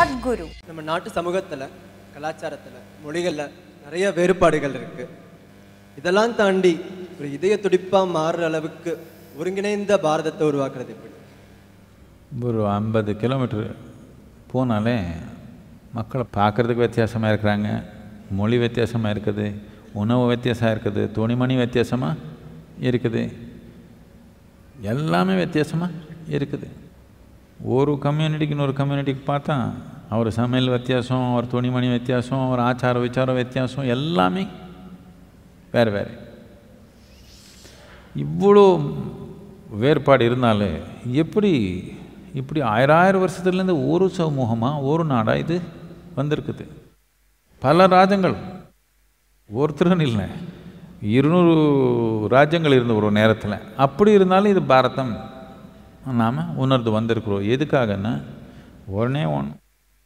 சத்குரு நம்ம நாட்டு சமூகத்தில் கலாச்சாரத்தில் மொழிகளில் நிறைய வேறுபாடுகள் இருக்கு இதெல்லாம் தாண்டி ஒரு இதய துடிப்பாக மாறுற அளவுக்கு ஒருங்கிணைந்த பாரதத்தை உருவாக்குறது எப்படி ஒரு ஐம்பது கிலோமீட்டர் போனாலே மக்களை பார்க்குறதுக்கு வித்தியாசமாக இருக்கிறாங்க மொழி வித்தியாசமாக இருக்குது உணவு வித்தியாசம் இருக்குது துணிமணி வித்தியாசமாக இருக்குது எல்லாமே வித்தியாசமாக இருக்குது ஒரு கம்யூனிட்டிக்கு இன்னொரு கம்யூனிட்டிக்கு பார்த்தா அவர் சமையல் வித்தியாசம் அவர் துணிமணி வித்தியாசம் அவர் ஆச்சார விச்சார வித்தியாசம் எல்லாமே வேறு வேறு இவ்வளோ வேறுபாடு இருந்தாலும் எப்படி இப்படி ஆயிரம் ஆயிரம் வருஷத்துலேருந்து ஒரு சமூகமாக ஒரு நாடாக இது வந்திருக்குது பல ராஜ்யங்கள் ஒருத்தரும் இல்லை இருநூறு ராஜ்யங்கள் இருந்த ஒரு நேரத்தில் அப்படி இருந்தாலும் இது பாரதம் நாம் உணர்ந்து வந்திருக்கிறோம் எதுக்காகன்னா ஒன்னே ஒன்று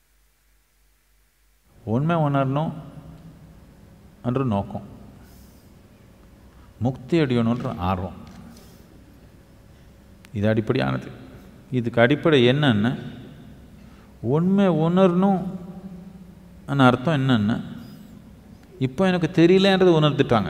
உண்மை உணரணும் என்ற நோக்கம் முக்தி அடையணுன்ற ஆர்வம் இது அடிப்படையானது இதுக்கு அடிப்படை என்னன்னா உண்மை உணரணும் அர்த்தம் என்னன்னா இப்போ எனக்கு தெரியலன்றது உணர்ந்துட்டாங்க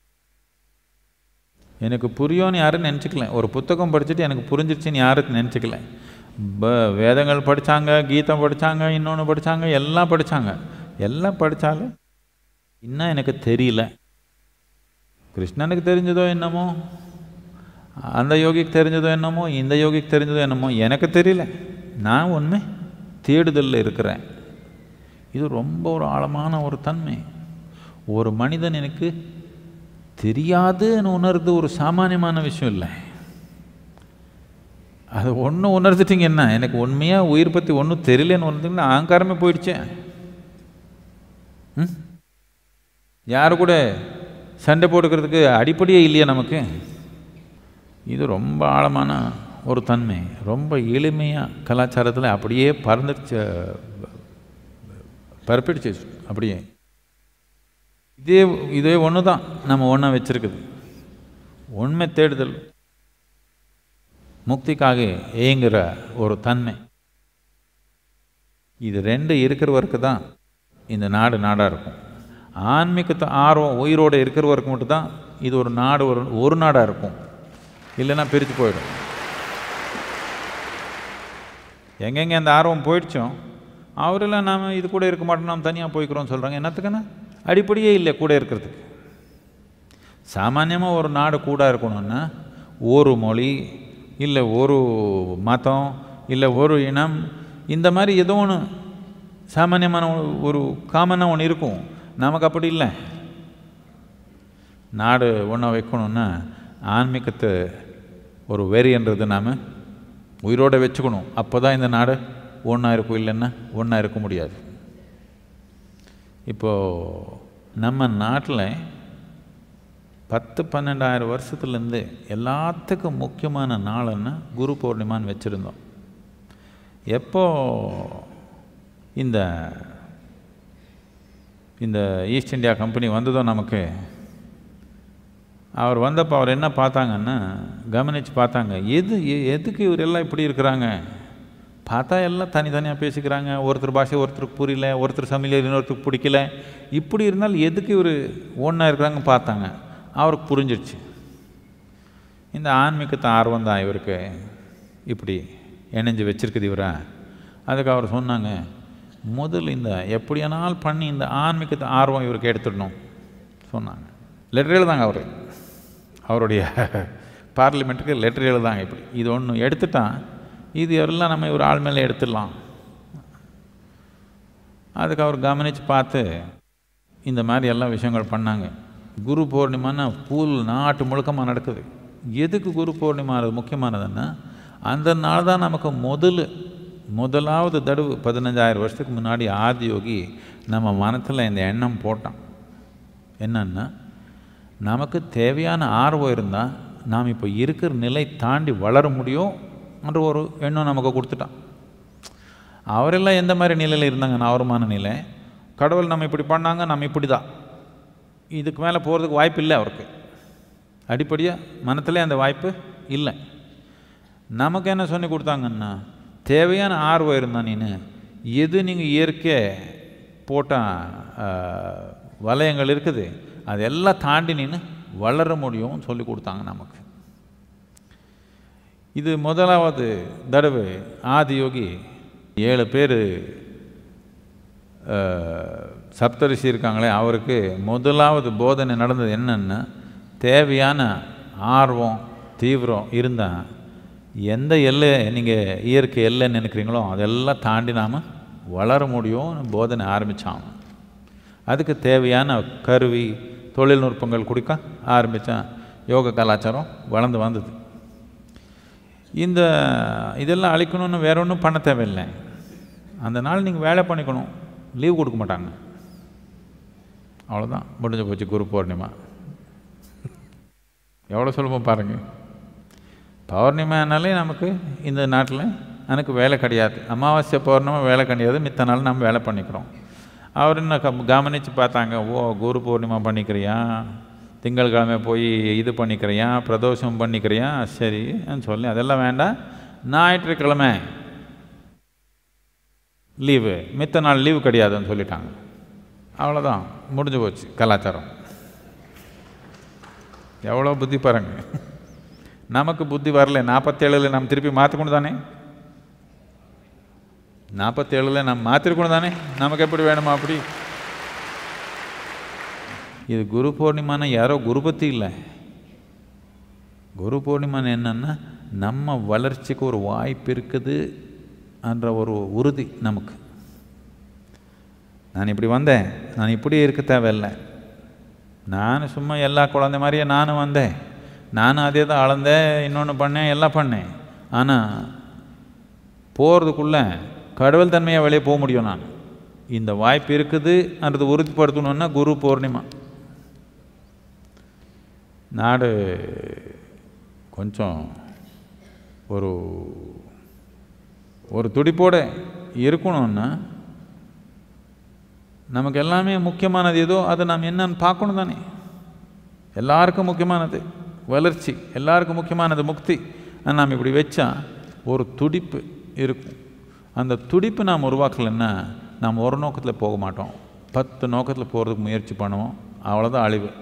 எனக்கு புரியும்னு யாரும் நினச்சிக்கல ஒரு புத்தகம் படிச்சுட்டு எனக்கு புரிஞ்சிருச்சுன்னு யாரும் நினச்சிக்கல ப வேதங்கள் படித்தாங்க கீதம் படித்தாங்க இன்னொன்று படித்தாங்க எல்லாம் படித்தாங்க எல்லாம் படித்தாலும் இன்னும் எனக்கு தெரியல கிருஷ்ணனுக்கு தெரிஞ்சதோ என்னமோ அந்த யோகிக்கு தெரிஞ்சதோ என்னமோ இந்த யோகிக்கு தெரிஞ்சதோ என்னமோ எனக்கு தெரியல நான் உண்மை தேடுதலில் இருக்கிறேன் இது ரொம்ப ஒரு ஆழமான ஒரு தன்மை ஒரு மனிதன் எனக்கு தெரியாதுன்னு உணர்றது ஒரு சாமானியமான விஷயம் இல்லை அது ஒன்று உணர்ந்துட்டீங்க என்ன எனக்கு உண்மையாக உயிர் பற்றி ஒன்றும் தெரியலன்னு உணர்ந்தீங்கன்னா அகங்காரமே போயிடுச்சேன் ம் யாரு கூட சண்டை போட்டுக்கிறதுக்கு அடிப்படையே இல்லையா நமக்கு இது ரொம்ப ஆழமான ஒரு தன்மை ரொம்ப எளிமையாக கலாச்சாரத்தில் அப்படியே பறந்துடுச்சு பரப்பிடுச்சு அப்படியே இதே இதே ஒன்று தான் நம்ம ஒன்றா வச்சுருக்குது உண்மை தேடுதல் முக்திக்காக ஏங்குற ஒரு தன்மை இது ரெண்டு இருக்கிறவருக்கு தான் இந்த நாடு நாடாக இருக்கும் ஆன்மீகத்தை ஆர்வம் உயிரோடு இருக்கிறவருக்கு மட்டும்தான் இது ஒரு நாடு ஒரு ஒரு நாடாக இருக்கும் இல்லைன்னா பிரித்து போயிடும் எங்கெங்கே அந்த ஆர்வம் போயிடுச்சோம் அவரெல்லாம் நாம் இது கூட இருக்க மாட்டோம் நாம் தனியாக போய்க்கிறோம்னு சொல்கிறாங்க என்னத்துக்குன்னா அடிப்படையே இல்லை கூட இருக்கிறதுக்கு சாமானியமாக ஒரு நாடு கூட இருக்கணும்னா ஒரு மொழி இல்லை ஒரு மதம் இல்லை ஒரு இனம் இந்த மாதிரி ஏதோ ஒன்று சாமானியமான ஒரு காமனாக ஒன்று இருக்கும் நமக்கு அப்படி இல்லை நாடு ஒன்றா வைக்கணும்னா ஆன்மீகத்தை ஒரு வெறின்றது நாம் உயிரோடு வச்சுக்கணும் அப்போ தான் இந்த நாடு ஒன்றா இருக்கும் இல்லைன்னா ஒன்றா இருக்க முடியாது இப்போது நம்ம நாட்டில் பத்து பன்னெண்டாயிரம் வருஷத்துலேருந்து எல்லாத்துக்கும் முக்கியமான நாளுன்னா குரு பௌர்ணிமான்னு வச்சுருந்தோம் எப்போ இந்த இந்த ஈஸ்ட் இந்தியா கம்பெனி வந்ததோ நமக்கு அவர் வந்தப்போ அவர் என்ன பார்த்தாங்கன்னா கவனித்து பார்த்தாங்க எது எ- எதுக்கு இவர் எல்லாம் இப்படி இருக்கிறாங்க பார்த்தா எல்லாம் தனித்தனியாக பேசிக்கிறாங்க ஒருத்தர் பாஷை ஒருத்தருக்கு புரியல ஒருத்தர் சமையல் இன்னொருத்தருக்கு பிடிக்கல இப்படி இருந்தால் எதுக்கு இவர் ஒன்றா இருக்கிறாங்க பார்த்தாங்க அவருக்கு புரிஞ்சிடுச்சு இந்த ஆன்மீகத்தை ஆர்வம் தான் இவருக்கு இப்படி இணைஞ்சு வச்சிருக்குது இவரா அதுக்கு அவர் சொன்னாங்க முதல் இந்த எப்படியானால் பண்ணி இந்த ஆன்மீகத்தை ஆர்வம் இவருக்கு எடுத்துடணும் சொன்னாங்க லெட்டர் எழுதாங்க அவர் அவருடைய பார்லிமெண்ட்டுக்கு லெட்டர் எழுதாங்க இப்படி இது ஒன்று எடுத்துட்டான் இது எல்லாம் நம்ம ஒரு ஆள் மேலே எடுத்துடலாம் அதுக்கு அவர் கவனித்து பார்த்து இந்த மாதிரி எல்லா விஷயங்கள் பண்ணாங்க குரு பௌர்ணிமான்னா பூல் நாட்டு முழுக்கமாக நடக்குது எதுக்கு குரு பௌர்ணிமா அது முக்கியமானதுன்னா அந்த நாள் தான் நமக்கு முதல் முதலாவது தடவு பதினஞ்சாயிரம் வருஷத்துக்கு முன்னாடி ஆதியோகி நம்ம மனத்தில் இந்த எண்ணம் போட்டான் என்னன்னா நமக்கு தேவையான ஆர்வம் இருந்தால் நாம் இப்போ இருக்கிற நிலை தாண்டி வளர முடியும் என்ற ஒரு எண்ணம் நமக்கு கொடுத்துட்டான் அவரெல்லாம் எந்த மாதிரி நிலையில் இருந்தாங்க நார்மான நிலை கடவுள் நம்ம இப்படி பண்ணாங்க நம்ம இப்படி தான் இதுக்கு மேலே போகிறதுக்கு வாய்ப்பு இல்லை அவருக்கு அடிப்படையாக மனத்திலே அந்த வாய்ப்பு இல்லை நமக்கு என்ன சொல்லி கொடுத்தாங்கன்னா தேவையான ஆர்வம் இருந்தா நீனு எது நீங்கள் இயற்கை போட்ட ஆ, வலயங்கள் இருக்குது அதெல்லாம் தாண்டி நின்று வளர முடியும்னு சொல்லி கொடுத்தாங்க நமக்கு இது முதலாவது தடவை ஆதியோகி ஏழு பேர் சப்தரிஷி இருக்காங்களே அவருக்கு முதலாவது போதனை நடந்தது என்னன்னா தேவையான ஆர்வம் தீவிரம் இருந்தால் எந்த எல்லை நீங்கள் இயற்கை எல்லைன்னு நினைக்கிறீங்களோ அதெல்லாம் தாண்டி நாம் வளர முடியும்னு போதனை ஆரம்பித்தான் அதுக்கு தேவையான கருவி தொழில்நுட்பங்கள் கொடுக்க ஆரம்பித்தான் யோக கலாச்சாரம் வளர்ந்து வந்தது இந்த இதெல்லாம் அழிக்கணும்னு வேற ஒன்றும் பண்ண தேவையில்லை அந்த நாள் நீங்கள் வேலை பண்ணிக்கணும் லீவ் கொடுக்க மாட்டாங்க அவ்வளோதான் முடிஞ்சு போச்சு குரு பௌர்ணிமா எவ்வளோ சுலபம் பாருங்கள் பௌர்ணிமானாலே நமக்கு இந்த நாட்டில் எனக்கு வேலை கிடையாது அமாவாசை பௌர்ணமி வேலை கிடையாது மித்த நாள் நம்ம வேலை பண்ணிக்கிறோம் அவர் என்ன கம் கவனித்து பார்த்தாங்க ஓ குரு பௌர்ணிமா பண்ணிக்கிறியா திங்கட்கிழமை போய் இது பண்ணிக்கிறியா பிரதோஷம் பண்ணிக்கிறியா சரி சொல்லி அதெல்லாம் வேண்டாம் ஞாயிற்றுக்கிழமை லீவு மித்த நாள் லீவு கிடையாதுன்னு சொல்லிட்டாங்க அவ்வளோதான் முடிஞ்சு போச்சு கலாச்சாரம் எவ்வளோ புத்தி பாருங்க நமக்கு புத்தி வரல நாற்பத்தேழில் நம்ம திருப்பி மாற்றிக்கணும் தானே நாற்பத்தேழில் நம்ம மாற்றிருக்கணும் தானே நமக்கு எப்படி வேணுமா அப்படி இது குரு பௌர்ணிமான யாரோ குருபத்தி இல்லை குரு பௌர்ணிமான்னு என்னன்னா நம்ம வளர்ச்சிக்கு ஒரு வாய்ப்பு இருக்குது என்ற ஒரு உறுதி நமக்கு நான் இப்படி வந்தேன் நான் இப்படி இருக்க தேவையில்லை நான் சும்மா எல்லா குழந்தை மாதிரியே நானும் வந்தேன் நானும் அதே தான் அளந்தேன் இன்னொன்று பண்ணேன் எல்லாம் பண்ணேன் ஆனால் போகிறதுக்குள்ளே கடவுள் தன்மையாக வெளியே போக முடியும் நான் இந்த வாய்ப்பு இருக்குதுன்றது உறுதிப்படுத்தணுன்னா குரு பௌர்ணிமா நாடு கொஞ்சம் ஒரு ஒரு துடிப்போட இருக்கணும்னா நமக்கு எல்லாமே முக்கியமானது ஏதோ அதை நாம் என்னன்னு பார்க்கணும் தானே எல்லாருக்கும் முக்கியமானது வளர்ச்சி எல்லாருக்கும் முக்கியமானது முக்தி ஆனா நாம் இப்படி வச்சா ஒரு துடிப்பு இருக்கும் அந்த துடிப்பு நாம் உருவாக்கலைன்னா நாம் ஒரு நோக்கத்தில் போக மாட்டோம் பத்து நோக்கத்தில் போகிறதுக்கு முயற்சி பண்ணுவோம் அவ்வளோதான் அழிவு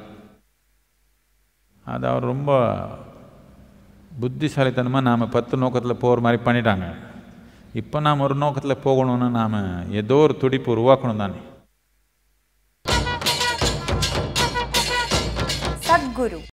அது அவர் ரொம்ப புத்திசாலித்தனமாக நாம் பத்து நோக்கத்தில் போகிற மாதிரி பண்ணிட்டாங்க இப்போ நாம் ஒரு நோக்கத்தில் போகணும்னா நாம் ஏதோ ஒரு துடிப்பு உருவாக்கணும் தானே சத்குரு